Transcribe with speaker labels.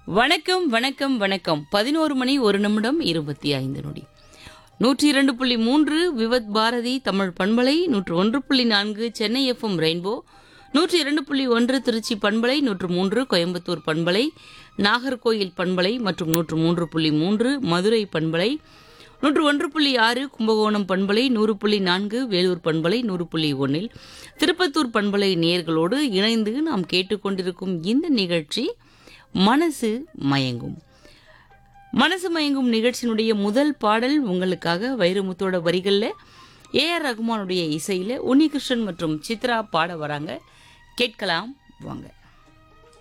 Speaker 1: வணக்கம் வணக்கம் வணக்கம் பதினோரு மணி ஒரு நிமிடம் இருபத்தி ஐந்து நொடி நூற்றி இரண்டு புள்ளி மூன்று விவத் பாரதி தமிழ் பண்பலை நூற்று ஒன்று புள்ளி நான்கு சென்னை எஃப்எம் ரெயின்போ நூற்றி இரண்டு புள்ளி ஒன்று திருச்சி பண்பலை நூற்று மூன்று கோயம்புத்தூர் பண்பலை நாகர்கோயில் பண்பலை மற்றும் நூற்று மூன்று புள்ளி மூன்று மதுரை பண்பலை நூற்று ஒன்று புள்ளி ஆறு கும்பகோணம் பண்பலை நூறு புள்ளி நான்கு வேலூர் பண்பலை நூறு புள்ளி ஒன்றில் திருப்பத்தூர் பண்பலை நேயர்களோடு இணைந்து நாம் கேட்டுக்கொண்டிருக்கும் இந்த நிகழ்ச்சி மனசு மயங்கும் மனசு மயங்கும் நிகழ்ச்சியினுடைய முதல் பாடல் உங்களுக்காக வைரமுத்தோட வரிகளில் ஏஆர் ரகுமானுடைய இசையில் உன்னிகிருஷ்ணன் மற்றும் சித்ரா பாட வராங்க கேட்கலாம் வாங்க